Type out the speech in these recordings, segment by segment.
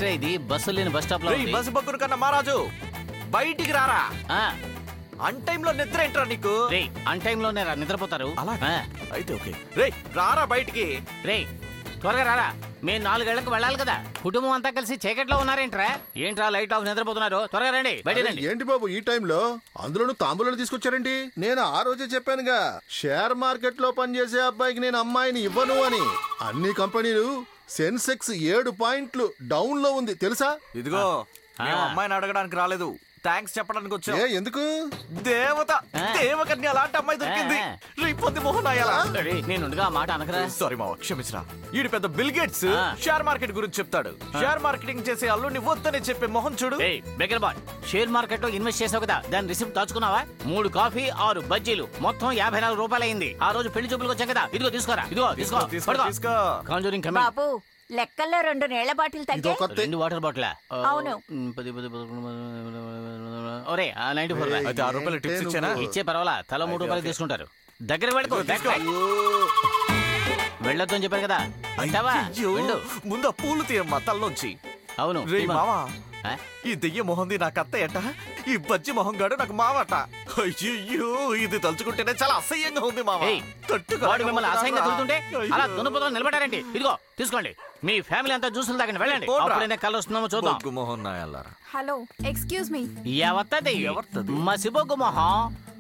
ఏంట్రా ఇది బస్సు లేని బస్ స్టాప్ లో రేయ్, ఉంది. బస్సు బొక్కురు కన్నా మహారాజు బయటికి రారా ఆ, అన్ టైంలో నిద్ర ఏంట్రా నీకు రేయ్ అన్ టైం లోనే రా నిద్రపోతారు అలా ఆ, అయితే ఓకే రే రారా బయటికి రేయ్ త్వరగా రారా మేము నాలుగేళ్లకు వెళ్ళాలి కదా కుటుంబం అంతా కలిసి చీకట్లో ఉన్నారేంట్రా ఏంట్రా లైట్ ఆఫ్ నిద్రపోతున్నారు త్వరగా రండి బయట అరే, రండి ఏంటి బాబు ఈ టైంలో అందులోనూ తాంబూలను తీసుకొచ్చారేంటి నేను ఆ రోజే చెప్పానుగా షేర్ మార్కెట్ లో పనిచేసే అబ్బాయికి నేను అమ్మాయిని ఇవ్వను అని అన్ని కంపెనీలు సెన్సెక్స్ ఏడు పాయింట్లు డౌన్ లో ఉంది తెలుసా ఇదిగో మేము ఆ. అమ్మాయిని అడగడానికి రాలేదు థ్యాంక్స్ చెప్పడానికి ఏ వచ్చాం ఎందుకు దేవత ఆ. దేవకన్య అలాంటి అమ్మాయి దొరికింది ఆ. రేపొద్దు మోహన్ అయ్యాలా రేయ్, నేనుండగా ఆ మాట అనకరా సారీ మావ క్షమించరా ఈడు పెద్ద బిల్ గేట్స్ ఆ. షేర్ మార్కెట్ గురించి చెప్తాడు షేర్ మార్కెటింగ్ చేసే అల్లుడిని వద్దని చెప్పే మొహం చూడు ఏయ్ బెగర్ బాయ్ షేర్ మార్కెట్ లో ఇన్వెస్ట్ చేసావు కదా దాని రిసిప్ట్ దాచుకున్నావా మూడు కాఫీ ఆరు బజ్జీలు మొత్తం యాభై నాలుగు రూపాయలు అయింది ఆ రోజు పెళ్లి చూపులకు వచ్చాం కదా ఇదిగో తీసుకోరా ఇదిగో తీసుకో తీసుకో తీసుకో కాంజూరింగ్ కమింగ్ బాబు లెక్కల్లో రెండు నీళ్ల బాటిల్ తగ్గే ఇదొక రెండు వాటర్ బాటిల్ అవును. పది పది పదకొండు ఒరే నైన్టీ ఫోర్ ఏయ్, అయితే ఆరు రూపాయలు టిప్స్ ఏంటే ఇచ్చానా నువ్వు? ఇచ్చే పర్వాలా తల మూడు రూపాయలు తీసుకుంటారు దగ్గర పెట్టుకో తీసుకో. వెళ్ళొద్దు అని చెప్పాను కదా అంటావా అయ్యో, వెళ్ళు ముందు ఆ పూలు తీయమ్మా తల్లోంచి అవును రే తీమా. మావా ఆ? ఈ దెయ్య మొహంది నాకు అత్తయ్యట ఈ బజ్జి మొహం గాడు నాకు మావట అయ్యో ఇది తలుచుకుంటేనే చాలా అసహ్యంగా ఉంది మావా ఏయ్, తట్టుకోలేకపోతున్నారా? వాడు మిమ్మల్ని అసహ్యంగా తిరుగుతుంటే అలా అయ్యో. దున్నపోతూ నిలబడారండి ఇదిగో తీసుకోండి మీ ఫ్యామిలీ అంతా జ్యూసులు తాగండి వెళ్ళండి పోన్రా. అప్పుడైనా కళ్ళు వస్తున్నామో చూద్దాం బొగ్గు మొహం నాయల్లారా హలో ఎక్స్క్యూజ్ మీ ఎవత్తది ఎవత్తది? మసిబొగ్గు మొహం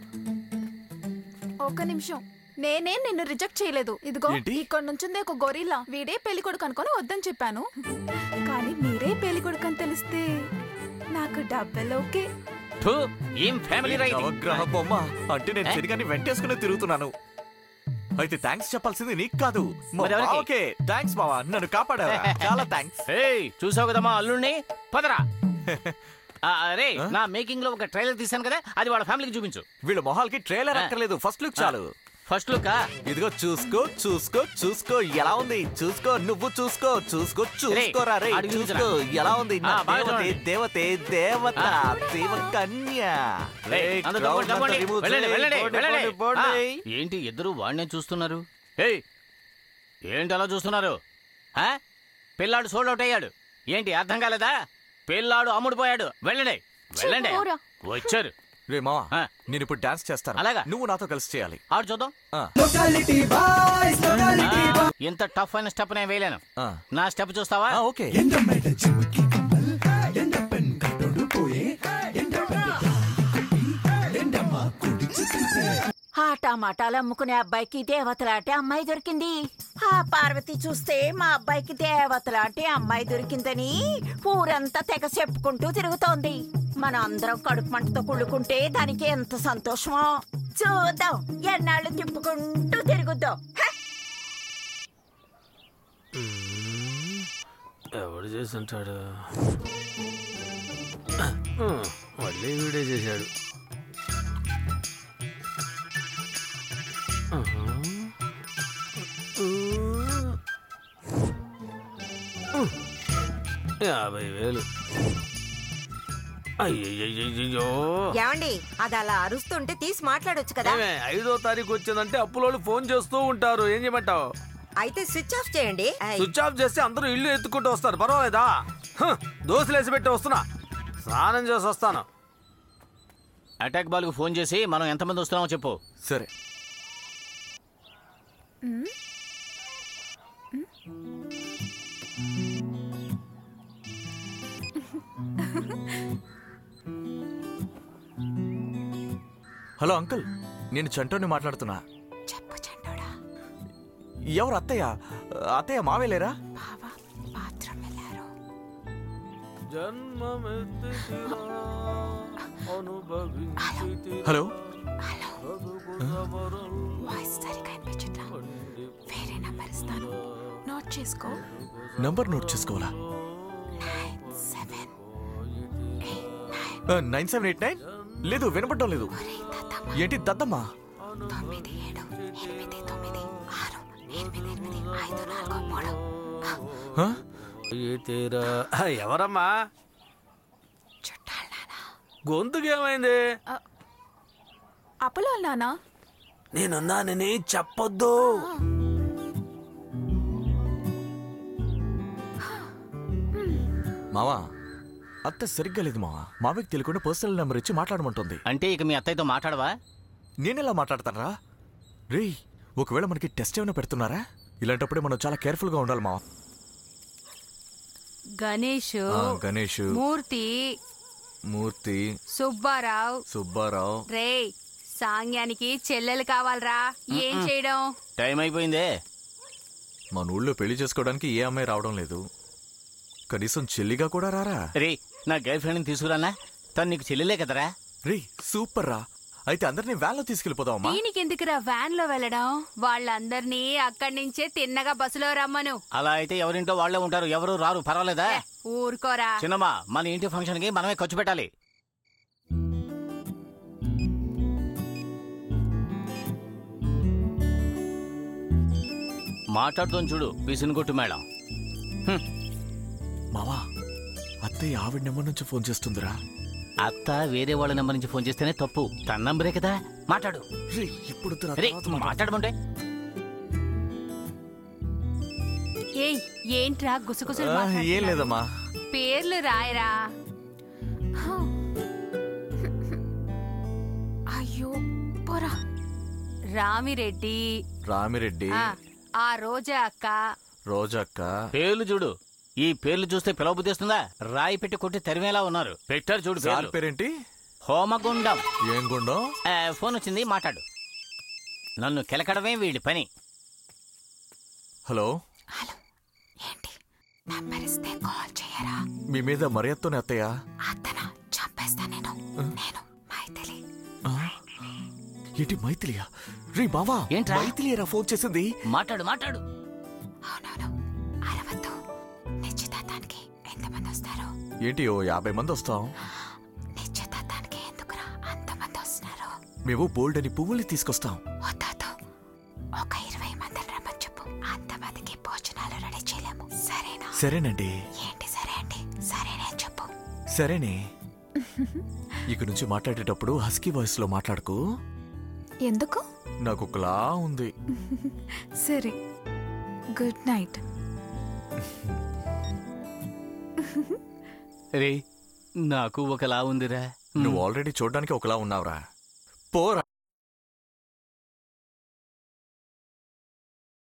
ఒక్క నిమిషం నేనే నిన్ను రిజెక్ట్ చేయలేదు ఇదిగో ఏంటి? ఇక్కడ నుంచింది ఒక గొరిల్లా వీడే పెళ్లి కొడుకు అనుకొని వద్దని చెప్పాను కానీ మీరే పెళ్లి కొడుకు అని తెలిస్తే నాకు డబ్బులు ఓకే థు, ఏం ఫ్యామిలీ రైట్ నవగ్రహ బొమ్మ అంటే నేను ఏ? శనిగాన్ని వెంటేసుకుని తిరుగుతున్నాను అయితే థ్యాంక్స్ చెప్పాల్సింది నీకు కాదు మా మరి ఎవరికి? బావకే థ్యాంక్స్ బావా నన్ను కాపాడావా చాలా థ్యాంక్స్ ఏయ్ చూసావు కదా మా అల్లుడిని పదరా ఆ, అరే నా మేకింగ్ లో ఒక ట్రైలర్ తీశాను కదా అది వాళ్ళ ఫ్యామిలీకి చూపించు వీళ్ళ మొహాలకి ట్రైలర్ ఆ. అక్కర్లేదు ఫస్ట్ లుక్ చాలు ఫస్ట్ లుక్ ఇదిగో చూసుకో చూసుకో చూసుకో ఎలా ఉంది చూసుకో నువ్వు చూసుకో చూసుకో చూసుకోరా రే అడిగి చూసుకో చూపించరా. ఎలా ఉంది నా ఆ, బాగా దేవతే చూడండి. దేవతే దేవత దేవ కన్య రే, అందరూ crowd తప్పండి, అంతా తప్పండి. remove వెళ్ళండి, చేయి. వెళ్ళండి, పోండి, వెళ్ళండి. పోండి, పోండి. ఆ, ఏంటి ఇద్దరు వాడినే చూస్తున్నారు ఏయ్ ఏంటి అలా చూస్తున్నారు ఆ? పిల్లాడు సోల్డ్ అవుట్ అయ్యాడు ఏంటి అర్థం కాలేదా పిల్లాడు అమ్ముడుపోయాడు వెళ్ళండి వెళ్ళండి పోరా. వచ్చారు రే మావా ఆ. నేను ఇప్పుడు డాన్స్ చేస్తాను అలాగా? నువ్వు నాతో కలిసి చేయాలి ఆడు చూద్దాం ఆ, ఆ, ఇంత టఫ్ అయిన స్టెప్ నేను వేయలేను ఆ. నా స్టెప్ చూస్తావా ఆ, ఓకే ఆ టమాటాలు అమ్ముకునే అబ్బాయికి దేవతలాంటి అమ్మాయి దొరికింది ఆ పార్వతి చూస్తే మా అబ్బాయికి దేవతలాంటి అమ్మాయి దొరికిందని ఊరంతా తెగ చెప్పుకుంటూ తిరుగుతోంది మన అందరం కడుపు మంటతో కుళ్ళుకుంటే దానికి ఎంత సంతోషమో చూద్దాం ఎన్నాళ్ళు తిప్పుకుంటూ తిరుగుద్దాం హ! ఎవడు చేసి ఉంటాడు మళ్ళీ వీడే చేశాడు యాభై వేలు అయ్యయ్యో ఏమండి అది అలా అరుస్తుంటే తీసి మాట్లాడొచ్చు కదా ఏమే, ఐదో తారీఖు వచ్చిందంటే అప్పులోళ్ళు ఫోన్ చేస్తూ ఉంటారు ఏం చేయమంటావు అయితే స్విచ్ ఆఫ్ చేయండి ఐ, స్విచ్ ఆఫ్ చేస్తే అందరూ ఇల్లు ఎత్తుకుంటూ వస్తారు పర్వాలేదా హ్, దోశలు వేసి పెట్టి వస్తున్నా స్నానం చేసి వస్తాను అటాక్ బాల్ కు ఫోన్ చేసి మనం ఎంతమంది వస్తున్నామో చెప్పు సరే హలో అంకుల్ నేను చంటోని మాట్లాడుతున్నా చెప్పు చండోడా ఎవరు అత్తయ్య అత్తయ్య మావేలేరా బావా బాత్రూమ్ వెళ్ళారు జన్మమెత్తితిరా, అనుభవించితిరా, హలో బతుకుదవరం వాయిస్ సరిగా వినిపించట్లా వేరే నంబర్ ఇస్తాను నోట్ చేసుకో నంబర్ నోట్ చేసుకోవాలా nine seven eight nine nine seven eight nine లేదు వినపడడం లేదు ఒరే దద్దమ్మ ఏంటి దద్దమ్మా తొమ్మిది ఏడు ఎనిమిది తొమ్మిది ఆరు ఎనిమిది ఎనిమిది ఐదు నాలుగు మూడు హ? ఈతేరా. ఆ, ఎవరమ్మా చుట్టాలు నానా గొంతుకి ఏమైంది అప్పులో నానా నేనున్నానని చెప్పొద్దు మావా అత్త సరిగ్గా లేదు మావా మావికి తెలియకుండా పర్సనల్ నెంబర్ ఇచ్చి మాట్లాడమంటుంది అంటే ఇక మీ అత్తయ్యతో మాట్లాడవా నేనెలా మాట్లాడతానరా రే ఒకవేళ మనకి టెస్ట్ ఏమైనా పెడుతున్నారా ఇలాంటప్పుడే మనం చాలా కేర్ఫుల్ గా ఉండాలి మావా గణేష్ ఆ, గణేష్ మూర్తి మూర్తి సుబ్బారావు సుబ్బారావు రే సాంగ్యానికి చెల్లెలు కావాలరా ఏం చేయడం టైం అయిపోయిందే మన ఊళ్ళో పెళ్లి చేసుకోవడానికి ఏ అమ్మాయి రావడం లేదు కనీసం చెల్లిగా కూడా రారా రే నా గర్ల్ ఫ్రెండ్ని తీసుకురానా తను నీకు చెల్లెలే కదరా రే సూపర్ రా అయితే అందరినీ వ్యాన్లో తీసుకెళ్ళిపోదామా దీనికి ఎందుకురా వ్యాన్ లో వెళ్ళడం వాళ్ళందరినీ అక్కడి నుంచే తిన్నగా బస్సులో రమ్మను అలా అయితే ఎవరింటో వాళ్ళే ఉంటారు ఎవరు రారు పర్వాలేదా ఊరుకోరా చిన్నమ్మా మన ఇంటి ఫంక్షన్కి మనమే ఖర్చు పెట్టాలి మాట్లాడుతాం చూడు పిసిని కొట్టు మేడం హ్మ్. మావా అత్తయ్య ఆవిడ నెంబర్ నుంచి ఫోన్ చేస్తుందిరా అత్త వేరే వాళ్ళ నెంబర్ నుంచి ఫోన్ చేస్తేనే తప్పు తన నంబరే కదా మాట్లాడు రే ఇప్పుడు వద్దురా, రే తర్వాత మాట్లాడు. మాట్లాడమంటే ఏయ్ ఏంట్రా గుసగుసలు ఆ, ఏం మాట్లాడుతున్నారు? లేదమ్మా పేర్లు రాయరా అయ్యో పోరా రామిరెడ్డి రామిరెడ్డి ఆ, ఆ రోజా అక్క రోజక్క పేర్లు చూడు ఈ పేర్లు చూస్తే పిలవబుద్ధిస్తుందా రాయి పెట్టి కొట్టి తరిమేలా ఉన్నారు పెట్టారు చూడు సార్ పేర్లు. పేరేంటి హోమగుండం ఏం గుండం ఆ, ఫోన్ వచ్చింది మాట్లాడు నన్ను కెలకడమే వీడి పని హలో హలో ఏంటి నంబర్ ఇస్తే కాల్ చేయరా మీ మీద మర్యాదతోనే అత్తయ్య అతన చంపేస్తా నేను నేను మైథిలి ఆ? ఏంటి మైథిలియా రే బావా ఏంట్రా? మైథిలియరా ఫోన్ చేసింది మాట్లాడు మాట్లాడు అవునవును అరవద్దు నిశ్చితార్థానికి ఎంతమంది వస్తారు ఏంటి ఓ యాభై మంది వస్తాం నిశ్చితార్థానికి ఎందుకురా అంతమంది వస్తున్నారు మేము బోల్డ్ అని పువ్వుల్ని తీసుకొస్తాం వద్దు ఒక ఇరవై మందిని రమ్మని చెప్పు అంతమందికి భోజనాలు రెడీ చేయలేము సరేనా సరేనండి ఏంటి సరే అండి సరేనే చెప్పు సరేనే ఇక నుంచి మాట్లాడేటప్పుడు హస్కీ వాయిస్ లో మాట్లాడుకు ఎందుకు నాకు ఒకలా ఉంది సరే గుడ్ నైట్ రే నాకు ఒకలా ఉందిరా నువ్వు ఆల్రెడీ చూడడానికి ఒకలా ఉన్నావురా పోరా